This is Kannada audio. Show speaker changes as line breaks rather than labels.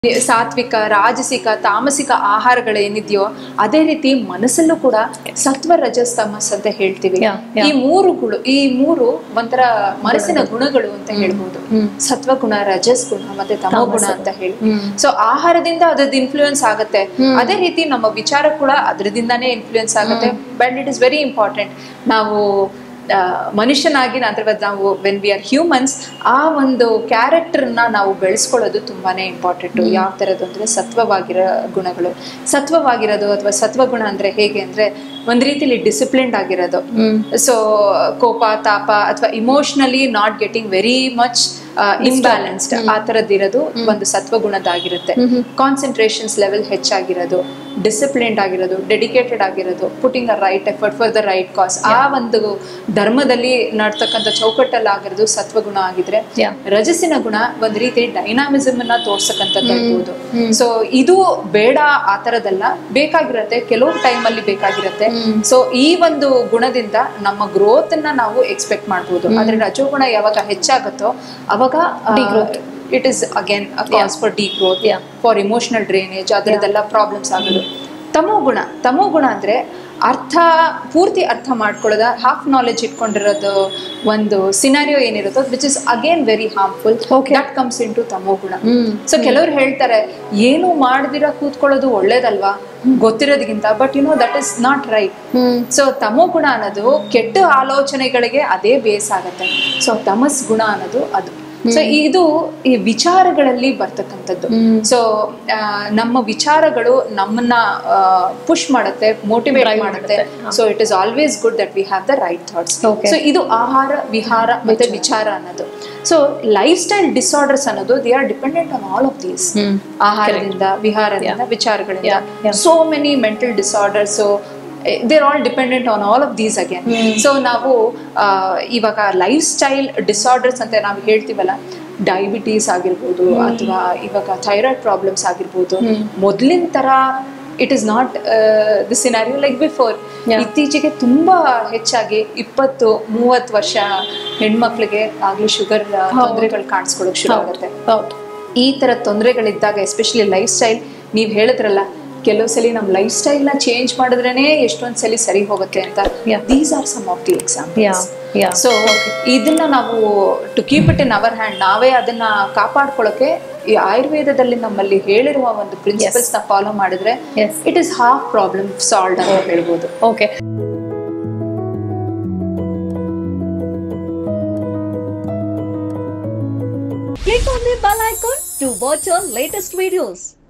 ಸಾತ್ವಿಕ ರಾಜಸಿಕ ತಾಮಸಿಕ ಆಹಾರಗಳೇನಿದೆಯೋ ಅದೇ ರೀತಿ ಮನಸ್ಸಲ್ಲೂ ಕೂಡ ಸತ್ವ ರಜಸ್ ತಮಸ್ ಅಂತ ಹೇಳ್ತೀವಿ
Yeah, yeah.
ಈ ಮೂರು ಗುಣ ಈ ಮೂರು ಒಂಥರ ಮನಸ್ಸಿನ ಗುಣಗಳು ಅಂತ ಹೇಳ್ಬೋದು ಸತ್ವ ಗುಣ ರಜಸ್ ಗುಣ ಮತ್ತೆ ತಮೋ ಗುಣ ಅಂತ ಹೇಳಿ ಸೊ ಆಹಾರದಿಂದ ಅದ್ರದ್ದು ಇನ್ಫ್ಲೂಯೆನ್ಸ್ ಆಗುತ್ತೆ ಅದೇ ರೀತಿ ನಮ್ಮ ವಿಚಾರ ಕೂಡ ಅದರದಿಂದಾನೇ ಇನ್ಫ್ಲೂಯೆನ್ಸ್ ಆಗುತ್ತೆ but it is very important ನಾವು ಆ, ಮನುಷ್ಯನಾಗಿ ಅಥವಾ ನಾವು ವೆನ್ ವಿ ಆರ್ ಹ್ಯೂಮನ್ಸ್ ಆ ಒಂದು ಕ್ಯಾರೆಕ್ಟರ್ನ ನಾವು ಬೆಳೆಸ್ಕೊಳ್ಳೋದು ತುಂಬಾನೇ ಇಂಪಾರ್ಟೆಂಟ್ ಯಾವ ಥರದ್ದು ಅಂದ್ರೆ ಸತ್ವವಾಗಿರೋ ಗುಣಗಳು ಸತ್ವವಾಗಿರೋದು ಅಥವಾ ಸತ್ವಗುಣ ಅಂದ್ರೆ ಹೇಗೆ ಅಂದ್ರೆ ಒಂದ್ ರೀತಿಲಿ ಡಿಸಿಪ್ಲಿನ್ಡ್ ಆಗಿರೋದು ಸೊ ಕೋಪ ತಾಪ ಅಥವಾ emotionally not getting very much imbalanced ಆ ಥರದ್ದಿರೋದು ಒಂದು ಸತ್ವಗುಣದಾಗಿರುತ್ತೆ ಕಾನ್ಸಂಟ್ರೇಷನ್ಸ್ ಲೆವೆಲ್ ಹೆಚ್ಚಾಗಿರೋದು ಡಿಸಿಪ್ಲಿನ್ಡ್ ಆಗಿರೋದು ಡೆಡಿಕೇಟೆಡ್ ಆಗಿರೋದು putting a right effort for the right cause ಆ ಒಂದು ಧರ್ಮದಲ್ಲಿ ನಡ್ತಕ್ಕಂಥ ಚೌಕಟ್ಟಲ್ಲಿ ಆಗಿರೋದು ಸತ್ವಗುಣ ಆಗಿದ್ರೆ
Yeah.
ರಜಸ್ಸಿನ ಗುಣ ಒಂದ್ ರೀತಿ ಡೈನಾಮಿಸಮ್ ಅನ್ನ ತೋರ್ಸಕ್ಕಂಥದ್ದು ಇರ್ಬೋದು ಸೊ ಇದು ಬೇಡ ಆ ಥರದಲ್ಲ ಬೇಕಾಗಿರತ್ತೆ ಕೆಲವು ಟೈಮ್ ಅಲ್ಲಿ ಬೇಕಾಗಿರತ್ತೆ ಸೊ ಈ ಒಂದು ಗುಣದಿಂದ ನಮ್ಮ ಗ್ರೋತ್ ಅನ್ನ ನಾವು ಎಕ್ಸ್ಪೆಕ್ಟ್ ಮಾಡ್ಬೋದು ಆದ್ರೆ ರಜೋಗುಣ ಯಾವಾಗ ಹೆಚ್ಚಾಗುತ್ತೋ ಅವಾಗ it is again cause for the growth
Yeah.
For emotional drainage ಅದರದ್ದೆಲ್ಲ ಪ್ರಾಬ್ಲಮ್ಸ್ ಆಗೋದು ತಮೋ ಗುಣ ತಮೋ ಗುಣ ಅಂದ್ರೆ ಅರ್ಥ ಪೂರ್ತಿ ಅರ್ಥ ಮಾಡ್ಕೊಳ್ಳೋದ ಹಾಫ್ ನಾಲೆಜ್ ಇಟ್ಕೊಂಡಿರೋದು ಒಂದು ಸಿನಾರಿಯೋ ಏನಿರುತ್ತೋ which is again very harmful that comes in to ತಮೋ ಗುಣ ಸೊ ಕೆಲವ್ರು ಹೇಳ್ತಾರೆ ಏನು ಮಾಡ್ದಿರ ಕೂತ್ಕೊಳ್ಳೋದು ಒಳ್ಳೇದಲ್ವಾ ಗೊತ್ತಿರೋದಕ್ಕಿಂತ but you know that is not right so ತಮೋ ಗುಣ ಅನ್ನೋದು ಕೆಟ್ಟ ಆಲೋಚನೆಗಳಿಗೆ ಅದೇ ಬೇಸ್ ಆಗತ್ತೆ ಸೊ ತಮಸ್ ಗುಣ ಅನ್ನೋದು ಅದು ಸೊ ಇದು ಈ ವಿಚಾರಗಳಲ್ಲಿ ಬರ್ತಕ್ಕಂಥದ್ದು ಸೊ ನಮ್ಮ ವಿಚಾರಗಳು ನಮ್ಮನ್ನ ಪುಷ್ ಮಾಡುತ್ತೆ ಮೋಟಿವೇಟ್ ಮಾಡುತ್ತೆ so it is always good that we have the right thoughts
Okay.
So ಇದು ಆಹಾರ ವಿಹಾರ ಮತ್ತೆ ವಿಚಾರ ಅನ್ನೋದು ಸೊ ಲೈಫ್ ಸ್ಟೈಲ್ ಡಿಸಾರ್ಡರ್ಸ್ ಅನ್ನೋದು they are dependent on all of these ಆಹಾರದಿಂದ ವಿಹಾರದಿಂದ ವಿಚಾರಗಳಿಂದ
Yeah, yeah.
So many mental disorders they are all dependent on all of these again so ನಾವು ಆ, ಇವಾಗ ಲೈಫ್ ಸ್ಟೈಲ್ ಡಿಸಾರ್ಡರ್ಸ್ ಅಂತ ನಾವು ಹೇಳ್ತೀವಲ್ಲ ಡಯಾಬಿಟೀಸ್ ಆಗಿರ್ಬೋದು ಅಥವಾ ಇವಾಗ ಥೈರಾಯ್ಡ್ ಪ್ರಾಬ್ಲಮ್ಸ್ ಆಗಿರ್ಬೋದು ಮೊದ್ಲಿನ ತರ it is not the scenario like before ಇತ್ತೀಚೆಗೆ ತುಂಬಾ ಹೆಚ್ಚಾಗಿ ಇಪ್ಪತ್ತು ಮೂವತ್ತು ವರ್ಷ ಹೆಣ್ಮಕ್ಳಿಗೆ ಆಗ್ಲಿ ಶುಗರ್ ತೊಂದರೆಗಳು ಕಾಣಿಸ್ಕೊಳ್ಳೋಕೆ ಶುರು ಆಗುತ್ತೆ
ಹೌದು
ಈ ತರ ತೊಂದರೆಗಳಿದ್ದಾಗ ಎಸ್ಪೆಷಲಿ ಲೈಫ್ ಸ್ಟೈಲ್ ನೀವು ಹೇಳಿದ್ರಲ್ಲ ಕೆಲವು ಸಲ ನಮ್ಮ ಲೈಫ್ ಸ್ಟೈಲ್ನ ಚೇಂಜ್ ಮಾಡಿದ್ರೇನೆ ಎಷ್ಟೊಂದ್ ಸಲ ಸರಿ ಹೋಗುತ್ತೆ ಅಂತ
Yeah.
These are some of the example
Yeah, yeah.
So ಇದನ್ನ ನಾವು to keep it in our hand ನಾವೇ ಅದನ್ನ ಕಾಪಾಡ್ಕೊಳ್ಳೋಕೆ ಈ ಆಯುರ್ವೇದದಲ್ಲಿ ನಮ್ಮಲ್ಲಿ ಹೇಳಿರುವ ಒಂದು ಪ್ರಿನ್ಸಿಪಲ್ಸ್ ನ ಫಾಲೋ ಮಾಡಿದ್ರೆ
Yes.
It is half problem solve ಅಂತ ಹೇಳ್ಬೋದು
okay
Click on the bell icon to watch our latest videos.